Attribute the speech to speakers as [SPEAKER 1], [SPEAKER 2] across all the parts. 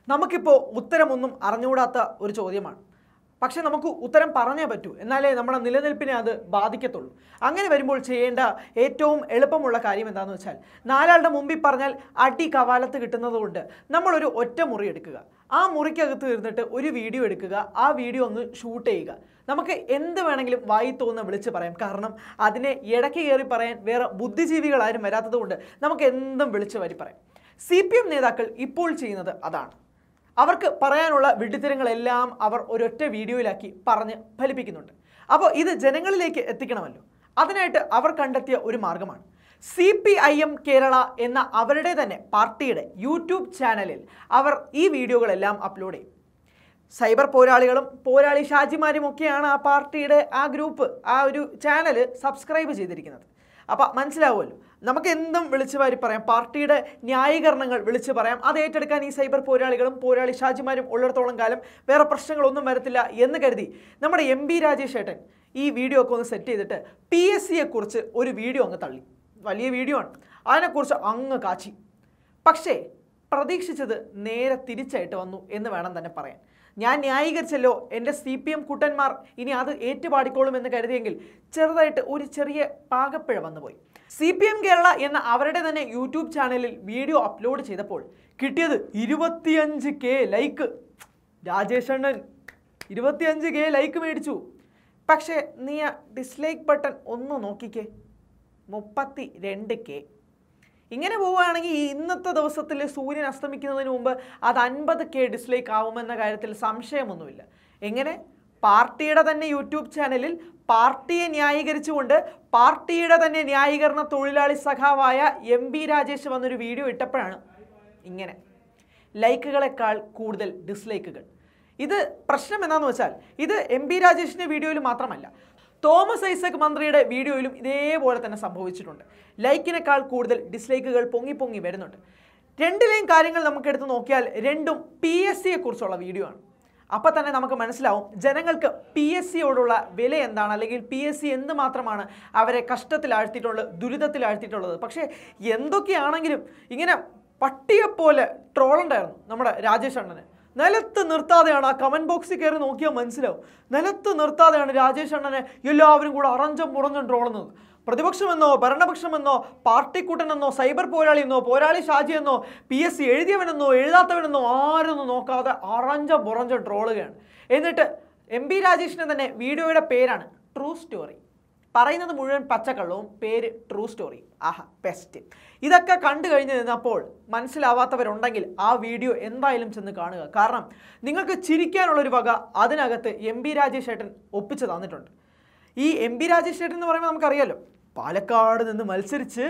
[SPEAKER 1] നമുക്കിപ്പോൾ ഉത്തരമൊന്നും അറിഞ്ഞുകൂടാത്ത ഒരു ചോദ്യമാണ് പക്ഷെ നമുക്ക് ഉത്തരം പറഞ്ഞേ പറ്റൂ എന്നാലേ നമ്മുടെ നിലനിൽപ്പിനെ അത് ബാധിക്കത്തുള്ളൂ അങ്ങനെ വരുമ്പോൾ ചെയ്യേണ്ട ഏറ്റവും എളുപ്പമുള്ള കാര്യം എന്താണെന്ന് വെച്ചാൽ നാലാളുടെ മുമ്പിൽ പറഞ്ഞാൽ അടി കവാലത്ത് കിട്ടുന്നത് കൊണ്ട് നമ്മളൊരു ഒറ്റ മുറി എടുക്കുക ആ മുറിക്കകത്ത് ഇരുന്നിട്ട് ഒരു വീഡിയോ എടുക്കുക ആ വീഡിയോ ഒന്ന് ഷൂട്ട് ചെയ്യുക നമുക്ക് എന്ത് വേണമെങ്കിലും വായി തോന്നുന്ന വിളിച്ച് പറയാം കാരണം അതിനെ ഇടയ്ക്ക് കയറി പറയാൻ വേറെ ബുദ്ധിജീവികൾ ആരും വരാത്തത് കൊണ്ട് നമുക്ക് എന്തും വിളിച്ച് വരി പറയാം സി പി എം നേതാക്കൾ ഇപ്പോൾ ചെയ്യുന്നത് അതാണ് അവർക്ക് പറയാനുള്ള വിഡ്ഢിത്തരങ്ങളെല്ലാം അവർ ഒരൊറ്റ വീഡിയോയിലാക്കി പറഞ്ഞ് ഫലിപ്പിക്കുന്നുണ്ട് അപ്പോൾ ഇത് ജനങ്ങളിലേക്ക് എത്തിക്കണമല്ലോ അതിനായിട്ട് അവർ കണ്ടെത്തിയ ഒരു മാർഗമാണ് C P I M Kerala എന്ന അവരുടെ തന്നെ പാർട്ടിയുടെ യൂട്യൂബ് ചാനലിൽ അവർ ഈ വീഡിയോകളെല്ലാം അപ്ലോഡ് ചെയ്യും സൈബർ പോരാളികളും പോരാളി ഷാജിമാരും ഒക്കെയാണ് ആ പാർട്ടിയുടെ ആ ഗ്രൂപ്പ് ആ ഒരു ചാനൽ സബ്സ്ക്രൈബ് ചെയ്തിരിക്കുന്നത് അപ്പം മനസ്സിലാവുമല്ലോ നമുക്ക് എന്തും വിളിച്ചു വാരി പറയാം പാർട്ടിയുടെ ന്യായീകരണങ്ങൾ വിളിച്ചു പറയാം അത് ഏറ്റെടുക്കാൻ ഈ സൈബർ പോരാളികളും പോരാളി ഷാജിമാരും ഉള്ളിടത്തോളം കാലം വേറെ പ്രശ്നങ്ങളൊന്നും വരത്തില്ല എന്ന് കരുതി നമ്മുടെ എം ബി രാജേഷ് ഏട്ടൻ ഈ വീഡിയോ ഒക്കെ ഒന്ന് സെറ്റ് ചെയ്തിട്ട് പി എസ് സിയെ കുറിച്ച് ഒരു വീഡിയോ അങ്ങ് തള്ളി വലിയ വീഡിയോ ആണ് അതിനെക്കുറിച്ച് അങ്ങ് കാച്ചി പക്ഷേ പ്രതീക്ഷിച്ചത് നേരെ തിരിച്ചായിട്ട് വന്നു എന്ന് വേണം തന്നെ പറയാൻ ഞാൻ ന്യായീകരിച്ചല്ലോ എൻ്റെ സി പി എം കുട്ടന്മാർ ഇനി അത് ഏറ്റുപാടിക്കോളും എന്ന് കരുതിയെങ്കിൽ ചെറുതായിട്ട് ഒരു ചെറിയ പാകപ്പിഴ വന്നുപോയി സി പി എം കേരള എന്ന അവരുടെ തന്നെ യൂട്യൂബ് ചാനലിൽ വീഡിയോ അപ്ലോഡ് ചെയ്തപ്പോൾ കിട്ടിയത് ഇരുപത്തിയഞ്ച് കെ ലൈക്ക് രാജേഷ് അണ്ണൻ ഇരുപത്തിയഞ്ച് കെ ലൈക്ക് മേടിച്ചു പക്ഷേ നീ ആ ഡിസ്ലൈക്ക് ബട്ടൺ ഒന്ന് നോക്കിക്കേ മുപ്പത്തി രണ്ട് കെ ഇങ്ങനെ പോവുകയാണെങ്കിൽ ഈ ഇന്നത്തെ ദിവസത്തിൽ സൂര്യൻ അസ്തമിക്കുന്നതിന് മുമ്പ് അത് അൻപത് കെ ഡിസ്ലൈക്ക് ആവുമെന്ന കാര്യത്തിൽ സംശയമൊന്നുമില്ല എങ്ങനെ പാർട്ടിയുടെ തന്നെ യൂട്യൂബ് ചാനലിൽ പാർട്ടിയെ ന്യായീകരിച്ചുകൊണ്ട് പാർട്ടിയുടെ തന്നെ ന്യായീകരണ തൊഴിലാളി സഖാവായ എം ബി രാജേഷ് വന്നൊരു വീഡിയോ ഇട്ടപ്പോഴാണ് ഇങ്ങനെ ലൈക്കുകളെക്കാൾ കൂടുതൽ ഡിസ്ലൈക്കുകൾ ഇത് പ്രശ്നം എന്താണെന്ന് വെച്ചാൽ ഇത് എം ബി രാജേഷിൻ്റെ വീഡിയോയിൽ മാത്രമല്ല തോമസ് ഐസക് മന്ത്രിയുടെ വീഡിയോയിലും ഇതേപോലെ തന്നെ സംഭവിച്ചിട്ടുണ്ട് ലൈക്കിനേക്കാൾ കൂടുതൽ ഡിസ്ലൈക്കുകൾ പൊങ്ങി പൊങ്ങി വരുന്നുണ്ട് രണ്ടിലെയും കാര്യങ്ങൾ നമുക്ക് എടുത്ത് നോക്കിയാൽ രണ്ടും പി എസ് സിയെ കുറിച്ചുള്ള വീഡിയോ ആണ് അപ്പോൾ തന്നെ നമുക്ക് മനസ്സിലാവും ജനങ്ങൾക്ക് പി എസ് സിയോടുള്ള വില എന്താണ് അല്ലെങ്കിൽ പി എസ് സി എന്ത് മാത്രമാണ് അവരെ കഷ്ടത്തിലാഴ്ത്തിയിട്ടുള്ളത് ദുരിതത്തിലാഴ്ത്തിയിട്ടുള്ളത് പക്ഷേ എന്തൊക്കെയാണെങ്കിലും ഇങ്ങനെ പട്ടിയെപ്പോലെ ട്രോളുണ്ടായിരുന്നു നമ്മുടെ രാജേഷ് അണ്ണന് നിലത്ത് നിർത്താതെയാണ് ആ കമന്റ് ബോക്സിൽ കയറി നോക്കിയാൽ മനസ്സിലാവും നിലത്ത് നിർത്താതെയാണ് രാജേഷ് അണ്ണനെ എല്ലാവരും കൂടെ അറഞ്ചം പുറഞ്ഞും ട്രോളുന്നത് പ്രതിപക്ഷമെന്നോ ഭരണപക്ഷമെന്നോ പാർട്ടിക്കൂട്ടനെന്നോ സൈബർ പോരാളി എന്നോ പോരാളി ഷാജി എന്നോ പി എസ് സി എഴുതിയവനെന്നോ എഴുതാത്തവനെന്നോ ആരൊന്നും നോക്കാതെ അറഞ്ചം പുറഞ്ചം ട്രോളുകയാണ് എന്നിട്ട് എം പി രാജേഷിന് തന്നെ വീഡിയോയുടെ പേരാണ് ട്രൂ സ്റ്റോറി പറയുന്നത് മുഴുവൻ പച്ചക്കള്ളവും പേര് ട്രൂ സ്റ്റോറി ആഹാ ബെസ്റ്റ് ഇതൊക്കെ കണ്ടു കഴിഞ്ഞ് നിന്നപ്പോൾ മനസ്സിലാവാത്തവരുണ്ടെങ്കിൽ ആ വീഡിയോ എന്തായാലും ചെന്ന് കാണുക കാരണം നിങ്ങൾക്ക് ചിരിക്കാനുള്ളൊരു വക അതിനകത്ത് എം ബി രാജേഷ് ഏട്ടൻ ഒപ്പിച്ച് തന്നിട്ടുണ്ട് ഈ എം ബി രാജേഷ് ഏട്ടൻ എന്ന് പറയുമ്പോൾ നമുക്കറിയാലോ പാലക്കാട് നിന്ന് മത്സരിച്ച്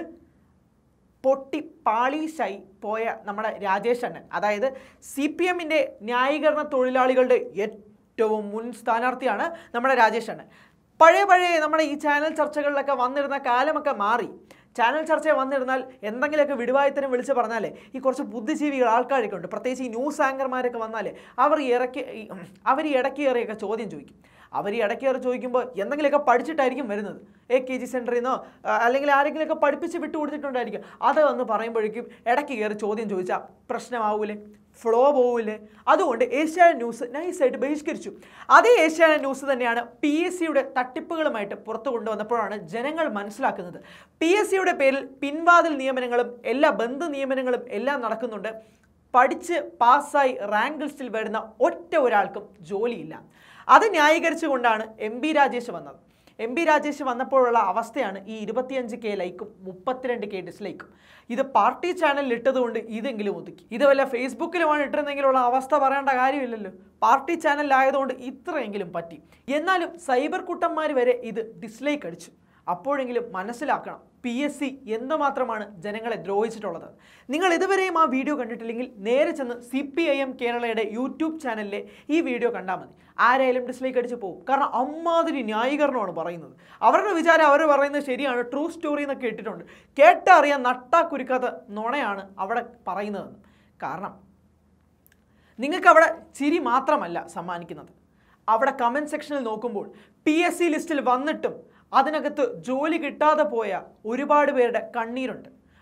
[SPEAKER 1] പൊട്ടി പാളീസായി പോയ നമ്മുടെ രാജേഷ് അണ്ണൻ അതായത് സി പി എമ്മിൻ്റെ ന്യായീകരണ തൊഴിലാളികളുടെ ഏറ്റവും മുൻ സ്ഥാനാർത്ഥിയാണ് നമ്മുടെ രാജേഷ് അണ്ണൻ പഴയ പഴയ നമ്മുടെ ഈ ചാനൽ ചർച്ചകളിലൊക്കെ വന്നിരുന്ന കാലമൊക്കെ മാറി ചാനൽ ചർച്ച വന്നിരുന്നാൽ എന്തെങ്കിലുമൊക്കെ വിടുവായത്തരം വിളിച്ച് പറഞ്ഞാലേ ഈ കുറച്ച് ബുദ്ധിജീവികൾ ആൾക്കാരൊക്കെ ഉണ്ട് പ്രത്യേകിച്ച് ഈ ന്യൂസ് ആങ്കർമാരൊക്കെ വന്നാലേ അവർ ഇറക്കി അവർ ഈ ഇടയ്ക്ക് കയറിയൊക്കെ ചോദ്യം ചോദിക്കും അവർ ഈ ഇടയ്ക്ക് കയറി ചോദിക്കുമ്പോൾ എന്തെങ്കിലുമൊക്കെ പഠിച്ചിട്ടായിരിക്കും വരുന്നത് എ കെ ജി സെൻറ്ററിൽ നിന്നോ ആ, അല്ലെങ്കിൽ ആരെങ്കിലുമൊക്കെ പഠിപ്പിച്ച് വിട്ടു കൊടുത്തിട്ടുണ്ടായിരിക്കും അത് വന്ന് പറയുമ്പോഴേക്കും ഇടയ്ക്ക് കയറി ചോദ്യം ചോദിച്ചാൽ പ്രശ്നമാവൂലേ ഫ്ലോ പോവില്ലേ അതുകൊണ്ട് ഏഷ്യാനെറ്റ് ന്യൂസ് നൈസായിട്ട് ബഹിഷ്കരിച്ചു അതേ ഏഷ്യാനെറ്റ് ന്യൂസ് തന്നെയാണ് പി എസ് സിയുടെ തട്ടിപ്പുകളുമായിട്ട് പുറത്തു കൊണ്ടുവന്നപ്പോഴാണ് ജനങ്ങൾ മനസ്സിലാക്കുന്നത് പി എസ് സിയുടെ പേരിൽ പിൻവാതിൽ നിയമനങ്ങളും എല്ലാ ബന്ധു നിയമനങ്ങളും എല്ലാം നടക്കുന്നുണ്ട് പഠിച്ച് പാസ്സായി റാങ്ക് ലിസ്റ്റിൽ വരുന്ന ഒറ്റ ഒരാൾക്കും ജോലിയില്ല അത് ന്യായീകരിച്ചുകൊണ്ടാണ് എം ബി രാജേഷ് വന്നത് എം ബി രാജേഷ് വന്നപ്പോഴുള്ള അവസ്ഥയാണ് ഈ ഇരുപത്തിയഞ്ച് കെ ലൈക്കും മുപ്പത്തിരണ്ട് കെ ഡിസ്ലൈക്കും ഇത് പാർട്ടി ചാനലിൽ ഇട്ടതുകൊണ്ട് ഇതെങ്കിലും ഒതുക്കി ഇത് വല്ല ഫേസ്ബുക്കിലുമാണ് ഇട്ടിരുന്നെങ്കിലുള്ള അവസ്ഥ പറയേണ്ട കാര്യമില്ലല്ലോ പാർട്ടി ചാനലിലായതുകൊണ്ട് ഇത്രയെങ്കിലും പറ്റി എന്നാലും സൈബർ കുട്ടന്മാർ വരെ ഇത് ഡിസ്ലൈക്ക് അടിച്ചു അപ്പോഴെങ്കിലും മനസ്സിലാക്കണം പി എസ് സി എന്തുമാത്രമാണ് ജനങ്ങളെ ദ്രോഹിച്ചിട്ടുള്ളത് നിങ്ങൾ ഇതുവരെയും ആ വീഡിയോ കണ്ടിട്ടില്ലെങ്കിൽ നേരെ ചെന്ന് സി പി ഐ എം കേരളയുടെ യൂട്യൂബ് ചാനലിലെ ഈ വീഡിയോ കണ്ടാൽ മതി ആരായാലും ഡിസ്ലൈക്ക് അടിച്ച് പോകും കാരണം അമ്മാതിരി ന്യായീകരണമാണ് പറയുന്നത് അവരുടെ വിചാരം അവർ പറയുന്നത് ശരിയാണ് ട്രൂ സ്റ്റോറി എന്നൊക്കെ ഇട്ടിട്ടുണ്ട് കേട്ടറിയാൻ നട്ടാ കുരുക്കാത്ത നുണയാണ് അവിടെ പറയുന്നതെന്ന് കാരണം നിങ്ങൾക്ക് അവിടെ ചിരി മാത്രമല്ല സമ്മാനിക്കുന്നത് അവിടെ കമൻറ്റ് സെക്ഷനിൽ നോക്കുമ്പോൾ പി എസ് സി ലിസ്റ്റിൽ വന്നിട്ടും അതിനകത്ത് ജോലി കിട്ടാതെ പോയ ഒരുപാട് പേരുടെ കണ്ണീരുണ്ട്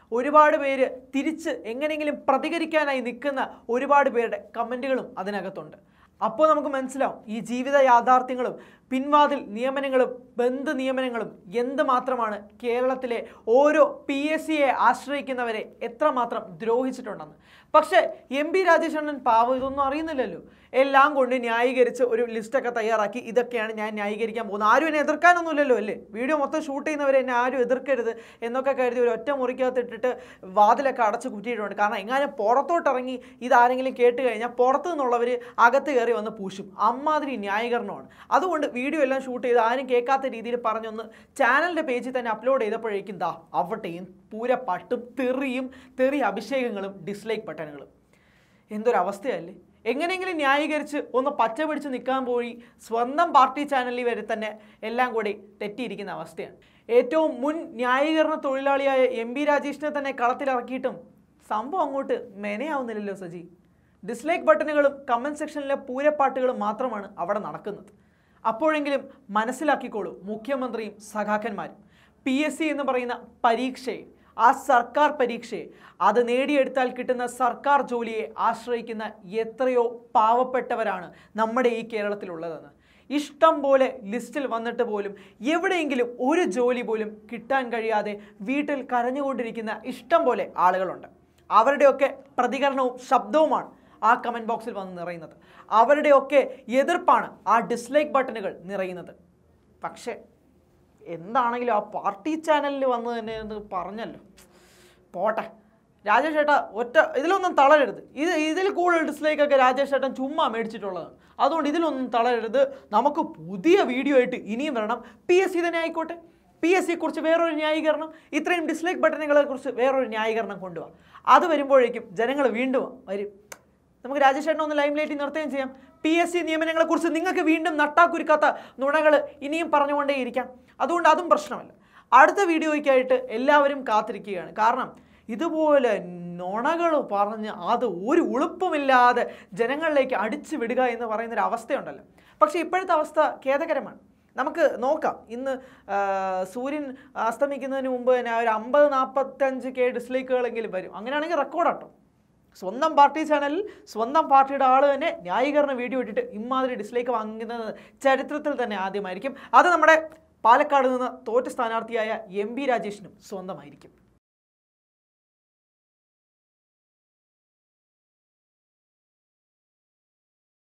[SPEAKER 1] ഒരുപാട് പേര് തിരിച്ച് എങ്ങനെയെങ്കിലും പ്രതികരിക്കാനായി നിൽക്കുന്ന ഒരുപാട് പേരുടെ കമൻറ്റുകളും അതിനകത്തുണ്ട് അപ്പോൾ നമുക്ക് മനസ്സിലാവും ഈ ജീവിത യാഥാർത്ഥ്യങ്ങളും പിൻവാതിൽ നിയമനങ്ങളും ബന്ധു നിയമനങ്ങളും എന്ത് മാത്രമാണ് കേരളത്തിലെ ഓരോ പി എസ് സിയെ ആശ്രയിക്കുന്നവരെ എത്രമാത്രം ദ്രോഹിച്ചിട്ടുണ്ടെന്ന് പക്ഷേ എം പി രാജേഷണ്ണൻ പാവം ഇതൊന്നും അറിയുന്നില്ലല്ലോ എല്ലാം കൊണ്ട് ന്യായീകരിച്ച് ഒരു ലിസ്റ്റൊക്കെ തയ്യാറാക്കി ഇതൊക്കെയാണ് ഞാൻ ന്യായീകരിക്കാൻ പോകുന്നത് ആരും എന്നെ എതിർക്കാനൊന്നുമില്ലല്ലോ അല്ലേ വീഡിയോ മൊത്തം ഷൂട്ട് ചെയ്യുന്നവരെ എന്നെ ആരും എതിർക്കരുത് എന്നൊക്കെ കരുതി ഒരു ഒറ്റ മുറിക്കകത്ത് ഇട്ടിട്ട് വാതിലൊക്കെ അടച്ച് കുറ്റിയിട്ടുണ്ട് കാരണം എങ്ങാനും പുറത്തോട്ടിറങ്ങി ഇതാരെങ്കിലും കേട്ട് കഴിഞ്ഞാൽ പുറത്തു നിന്നുള്ളവർ അകത്ത് കയറി വന്ന് പൂശും അമ്മാതിരി ന്യായീകരണമാണ് അതുകൊണ്ട് വീഡിയോ എല്ലാം ഷൂട്ട് ചെയ്ത് ആരും കേൾക്കാത്ത രീതിയിൽ പറഞ്ഞൊന്ന് ചാനലിൻ്റെ പേജിൽ തന്നെ അപ്ലോഡ് ചെയ്തപ്പോഴേക്കും ദാ അവിടെയും പൂര പട്ടും തെറിയും തെറി അഭിഷേകങ്ങളും ഡിസ്ലൈക്ക് ബട്ടണുകളും എന്തൊരവസ്ഥയല്ലേ എങ്ങനെയെങ്കിലും ന്യായീകരിച്ച് ഒന്ന് പച്ച പിടിച്ച് നിൽക്കാൻ പോയി സ്വന്തം പാർട്ടി ചാനലിൽ വരെ തന്നെ എല്ലാം കൂടി തെറ്റിയിരിക്കുന്ന അവസ്ഥയാണ് ഏറ്റവും മുൻ ന്യായീകരണ തൊഴിലാളിയായ എം പി രാജേഷിനെ തന്നെ കളത്തിലിറക്കിയിട്ടും സംഭവം അങ്ങോട്ട് മെനയാവുന്നില്ലല്ലോ സജി ഡിസ്ലൈക്ക് ബട്ടണുകളും കമൻറ്റ് സെക്ഷനിലെ പൂരപ്പാട്ടുകളും മാത്രമാണ് അവിടെ നടക്കുന്നത് അപ്പോഴെങ്കിലും മനസ്സിലാക്കിക്കോളൂ മുഖ്യമന്ത്രിയും സഖാക്കന്മാരും പി എസ് സി എന്ന് പറയുന്ന പരീക്ഷയെ ആ സർക്കാർ പരീക്ഷയെ അത് നേടിയെടുത്താൽ കിട്ടുന്ന സർക്കാർ ജോലിയെ ആശ്രയിക്കുന്ന എത്രയോ പാവപ്പെട്ടവരാണ് നമ്മുടെ ഈ കേരളത്തിലുള്ളതെന്ന് ഇഷ്ടം പോലെ ലിസ്റ്റിൽ വന്നിട്ട് പോലും എവിടെയെങ്കിലും ഒരു ജോലി പോലും കിട്ടാൻ കഴിയാതെ വീട്ടിൽ കരഞ്ഞുകൊണ്ടിരിക്കുന്ന ഇഷ്ടം പോലെ ആളുകളുണ്ട് അവരുടെയൊക്കെ പ്രതികരണവും ശബ്ദവുമാണ് ആ കമൻറ്റ് ബോക്സിൽ വന്ന് നിറയുന്നത് അവരുടെയൊക്കെ എതിർപ്പാണ് ആ ഡിസ്ലൈക്ക് ബട്ടണുകൾ നിറയുന്നത് പക്ഷേ എന്താണെങ്കിലും ആ പാർട്ടി ചാനലിൽ വന്ന് തന്നെ എന്ന് പറഞ്ഞല്ലോ പോട്ടെ രാജേഷ് ഏട്ടാ ഒറ്റ ഇതിലൊന്നും തളരരുത് ഇത് ഇതിൽ കൂടുതൽ ഡിസ്ലൈക്ക് ഒക്കെ രാജേഷ് ഏട്ടൻ ചുമ്മാ മേടിച്ചിട്ടുള്ളതാണ് അതുകൊണ്ട് ഇതിലൊന്നും തളരരുത് നമുക്ക് പുതിയ വീഡിയോ ആയിട്ട് ഇനിയും വരണം പി എസ് സി തന്നെ ആയിക്കോട്ടെ പി എസ് സിയെ കുറിച്ച് വേറൊരു ന്യായീകരണം ഇത്രയും ഡിസ്ലൈക്ക് ബട്ടണുകളെ കുറിച്ച് വേറൊരു ന്യായീകരണം കൊണ്ടുപോകാം അത് വരുമ്പോഴേക്കും ജനങ്ങൾ വീണ്ടും വരും നമുക്ക് രാജേഷ് ചേട്ടനെ ഒന്ന് ലൈം ലൈറ്റിൽ നിർത്തുകയും ചെയ്യാം പി എസ് സി നിയമനങ്ങളെക്കുറിച്ച് നിങ്ങൾക്ക് വീണ്ടും നട്ടാക്കുരുക്കാത്ത നുണകൾ ഇനിയും പറഞ്ഞുകൊണ്ടേയിരിക്കാം അതുകൊണ്ട് അതും പ്രശ്നമല്ല അടുത്ത വീഡിയോയ്ക്കായിട്ട് എല്ലാവരും കാത്തിരിക്കുകയാണ് കാരണം ഇതുപോലെ നുണകൾ പറഞ്ഞ് അത് ഒരു ഉളുപ്പുമില്ലാതെ ജനങ്ങളിലേക്ക് അടിച്ചു വിടുക എന്ന് പറയുന്നൊരു അവസ്ഥയുണ്ടല്ലോ പക്ഷേ ഇപ്പോഴത്തെ അവസ്ഥ ഖേദകരമാണ് നമുക്ക് നോക്കാം ഇന്ന് ആ, സൂര്യൻ അസ്തമിക്കുന്നതിന് മുമ്പ് തന്നെ ഒരു അമ്പത് നാൽപ്പത്തഞ്ച് കെ ഡിസ്ലൈക്കുകളെങ്കിലും വരും അങ്ങനെയാണെങ്കിൽ റെക്കോർഡാട്ടോ സ്വന്തം പാർട്ടി ചാനലിൽ സ്വന്തം പാർട്ടിയുടെ ആൾ തന്നെ ന്യായീകരണ വീഡിയോ ഇട്ടിട്ട് ഇമാതിരി ഡിസ്ലൈക്ക് വാങ്ങുന്നത് ചരിത്രത്തിൽ തന്നെ ആദ്യമായിരിക്കും അത് നമ്മുടെ പാലക്കാട് നിന്ന് തോറ്റ സ്ഥാനാർത്ഥിയായ എം ബി രാജേഷിനും സ്വന്തമായിരിക്കും